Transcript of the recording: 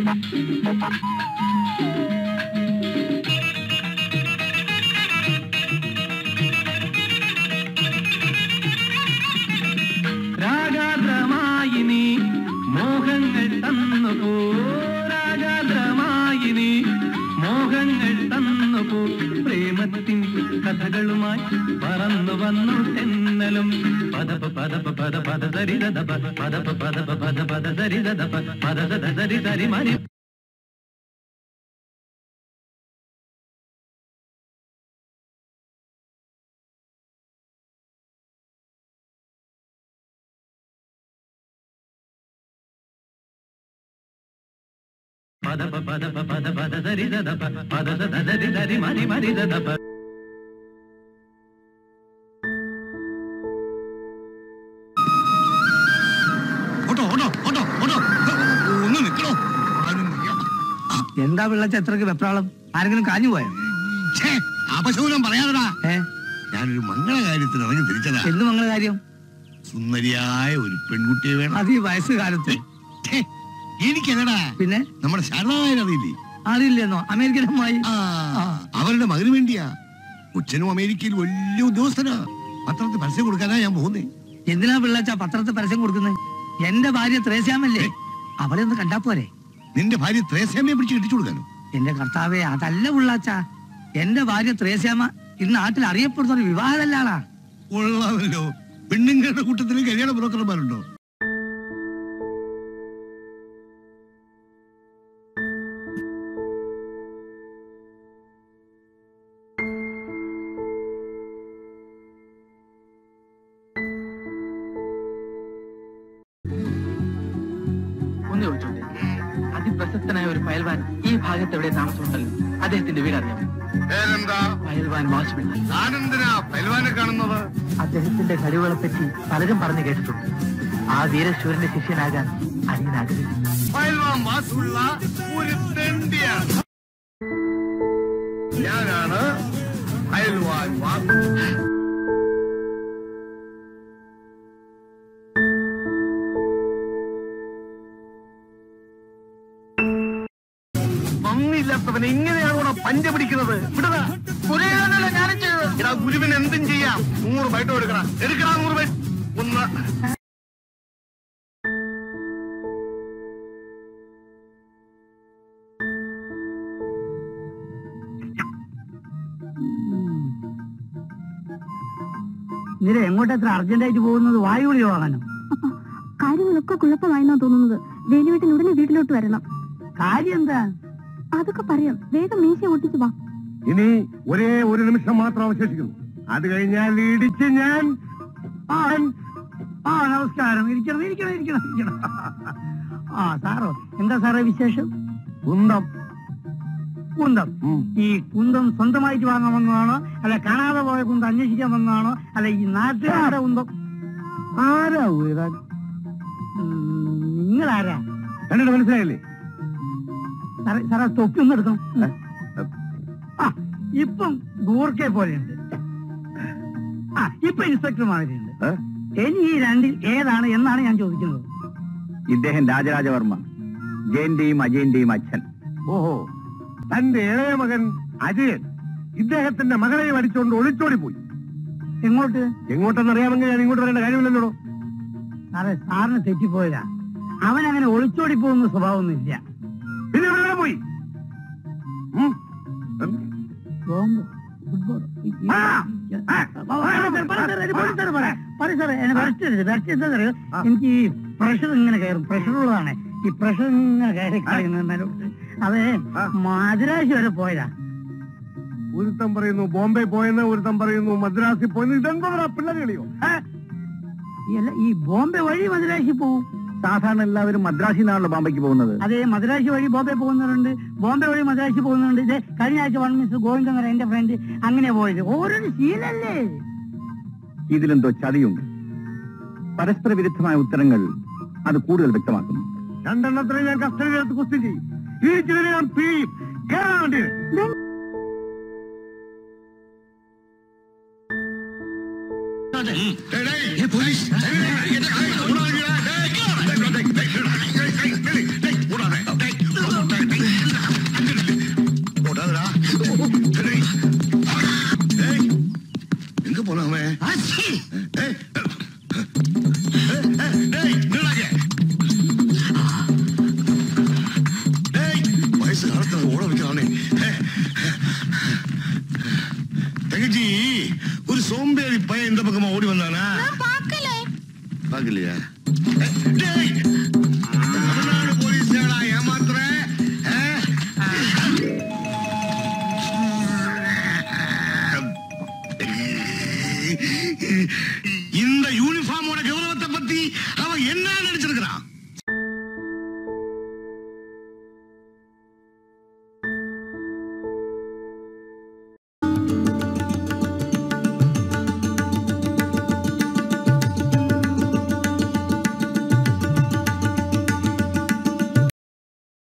രാഗാദ്രമായി നീ മോഹങ്ങൾ തന്നു പോ രാഗാദ്രമായി നീ മോഹങ്ങൾ തന്നു പോ പ്രേമത്തിൻ കഥകളുമായി പറന്നു വന്നു തെന്നലും പദപ പദപ പദ പദ സരി ദദപ പദപ പദപ പദ പദ സരി ദദപ പദ സദ സരി സരി മരി పద పద పద పద సరి దద పద సద సరి సరి మరి మరి దద ഓട്ടോ ഓട്ടോ ഓട്ടോ ഓട്ടോ ഒന്ന് നിൽക്കണോ ആരും വയ്യ. എന്താ പിള്ളച്ച എത്രക്ക് വെപ്രാളം ആരെങ്കിലും കാഞ്ഞു പോയോ ഛേ, അപശകുനം പറയാതെടാ ഏ ഞാനൊരു മംഗളകാര്യത്തിന് ഇറങ്ങി തിരിച്ചതാ എന്ത് മംഗള കാര്യം സുന്ദരിയായ ഒരു പെൺകുട്ടിയെ വേണം അത് ഈ വയസ്സുകാലത്ത് ഛേ, എനിക്കല്ലടാ പിന്നെ നമ്മുടെ ശരണനായൻ അറിയില്ലേ അറിയില്ലെന്നോ അമേരിക്കൻ അമ്മായി ആ, അവരുടെ മകന് വേണ്ടിയാ കൊച്ചനും അമേരിക്കയിൽ വലിയ ഉദ്യോഗസ്ഥനാ പത്രത്തിൽ പരസ്യം കൊടുക്കാനാ ഞാൻ പോകുന്നേ എന്തിനാ പിള്ളച്ച പത്രത്തിൽ പരസ്യം കൊടുക്കുന്നത് എന്റെ ഭാര്യ ത്രേസ്യാമല്ലേ അവളെ ഒന്ന് കണ്ടാ പോരെ നിന്റെ ഭാര്യ ത്രേസ്യാമ്മയെ പിടിച്ച് കെട്ടിച്ചു കൊടുക്കാനോ എന്റെ കർത്താവേ അതല്ല പിള്ളാച്ച എന്റെ ഭാര്യ ത്രേസ്യാമ ഇന്ന് നാട്ടിൽ അറിയപ്പെടുന്ന ഒരു വിവാഹമല്ലാളാ കൊള്ളാമല്ലോ പെണ്ണുങ്ങളുടെ കൂട്ടത്തിൽ കല്യാണ ബ്രോക്കർമാരുണ്ടോ ഒന്ന് ചോദിച്ചോട്ടെ അതിപ്രശസ്തനായ ഒരു പയൽവാൻ ഈ ഭാഗത്ത് എവിടെ താമസമുണ്ടല്ലോ അദ്ദേഹത്തിന്റെ വീട് അറിയാം പേരെന്താ പയൽവാൻ വാസുപിള്ള താനെന്തിനാ പൈൽവാനെ കാണുന്നത് അദ്ദേഹത്തിന്റെ കഴിവുകളെ പറ്റി പലരും പറഞ്ഞു കേട്ടിട്ടുണ്ട് ആ വീരശൂരന്റെ ശിഷ്യനാകാൻ അനിയൻ ആഗ്രഹിക്കുന്നു പൈൽവാൻ വാസുള്ള ഒരു തെണ്ടിയാണ് ഞാനാണ് പൈൽവാൻ വാസു നന്ദിയില്ലാത്തവനെ ഇങ്ങനെയാണോ പഞ്ച പിടിക്കുന്നത് വിടുക ഗുരുവിനല്ല ഞാനും ചെയ്തത് ഇടാ ഗുരുവിന് എന്തും ചെയ്യാം നൂറ് ബൈറ്റ് എടുക്കണം എടുക്കണം നൂറ് ബൈറ്റ് ഒന്ന് നിര എങ്ങോട്ട് എത്ര അർജന്റായിട്ട് പോകുന്നത് വായുവിളി വാങ്ങാനോ കാര്യങ്ങളൊക്കെ കുഴപ്പമായെന്നാ തോന്നുന്നത് വേലുവേട്ടൻ ഉടനെ വീട്ടിലോട്ട് വരണം കാര്യം എന്താ അതൊക്കെ പറയാം വേഗം മീശ ഒട്ടിച്ചു വാ ഇനി ഒരേ ഒരു നിമിഷം മാത്രം അവശേഷിക്കുന്നു അത് കഴിഞ്ഞാൽ ഇടിച്ച് ഞാൻ ആ ആ നമസ്കാരം ഇരിക്കണം ഇരിക്കണം ഇരിക്കണം ഇരിക്കണം ആ സാറോ എന്താ സാറേ വിശേഷം കുന്തം കുന്തം ഉം. ഈ കുന്തം സ്വന്തമായിട്ട് വാങ്ങാൻ വന്നതാണോ അല്ല കാണാതെ പോയ കുന്തം അന്വേഷിക്കാൻ വന്നതാണോ അല്ല ഈ നാട്ടുകാരുടെ കുന്തം ആരാ ഉയരാൻ നിങ്ങൾ ആരാ എന്നിട്ട് മനസ്സിലായില്ലേ സാറേ സാറേ തൊപ്പി ഒന്ന് എടുക്കണം ആ ഇപ്പം ഗൂർക്കെ പോലെയുണ്ട് ആ ഇപ്പൊ ഇൻസ്പെക്ടർ മാതിരിയുണ്ട് ഏ? ഇനി ഈ രണ്ടിൽ ഏതാണ് എന്നാണ് ഞാൻ ചോദിക്കുന്നത് ഇദ്ദേഹം രാജരാജവർമ്മ ജയന്റെയും അജയന്റെയും അച്ഛൻ ഓഹോ തന്റെ ഇളയ മകൻ അജയൻ ഇദ്ദേഹത്തിന്റെ മകളെ അടിച്ചുകൊണ്ട് ഒളിച്ചോടി പോയി എങ്ങോട്ട് എങ്ങോട്ടെന്നറിയാമെങ്കിൽ ഞാൻ ഇങ്ങോട്ട് വരേണ്ട കാര്യമില്ലല്ലോ സാറേ സാറിന് തെറ്റിപ്പോയതാ അവൻ അങ്ങനെ ഒളിച്ചോടി പോകുന്ന സ്വഭാവമൊന്നുമില്ല പിന്നെ എവിടെ പോയി ഉം. ബോംബ് ഫുട്ബോൾ ആ, ആ, എനിക്ക് ഈ പ്രഷർ ഇങ്ങനെ കയറും പ്രഷർ ഉള്ളതാണ് ഈ പ്രഷർ ഇങ്ങനെ കയറി കളയുന്നതിനോട് അതെ മദ്രാശി വരെ പോയതാ ഒരുത്തൻ പറയുന്നു ബോംബെ പോയെന്ന് ഒരുത്തൻ പറയുന്നു മദ്രാസിൽ പോയെന്ന് ഇതെന്താ പിള്ളേർ കളിയോ ഈ അല്ല ഈ ബോംബെ വഴി മദ്രാശി പോവും സാധാരണ എല്ലാവരും മദ്രാസിൽ നിന്നാണല്ലോ ബോംബെക്ക് പോകുന്നത് അതെ മദ്രാശി വഴി ബോംബെ പോകുന്നവരുണ്ട് ബോംബെ വഴി മദ്രാശി പോകുന്നവരുണ്ട് ഇത് കഴിഞ്ഞ ആഴ്ച വൺ മിസ്റ്റർ ഗോവിന്ദൻ എന്ന് എന്റെ ഫ്രണ്ട് അങ്ങനെ പോയത് ഓരോരു ശീലല്ലേ ഇതിലെന്തോ ചതിയുണ്ട് പരസ്പര വിരുദ്ധമായ ഉത്തരങ്ങൾ അത് കൂടുതൽ വ്യക്തമാക്കുന്നു രണ്ടെണ്ണത്തിന് ഞാൻ കസ്റ്റഡിയിലെടുത്ത് കുസ്തി ചെയ്യും ഈ ചിലരെ ഞാൻ പിഴിയും കേറാൻ വേണ്ടി പോലീസ് தங்கச்சி ஒரு சோம்பேறி பையன் இந்த பக்கமா ஓடி வந்தானா பாக்கலையா டேய், தமிழ்நாடு போலீஸ் ஏமாத்துற ஆ? இந்த யூனிஃபார்மோட கௌரவத்தை பத்தி அவன் என்ன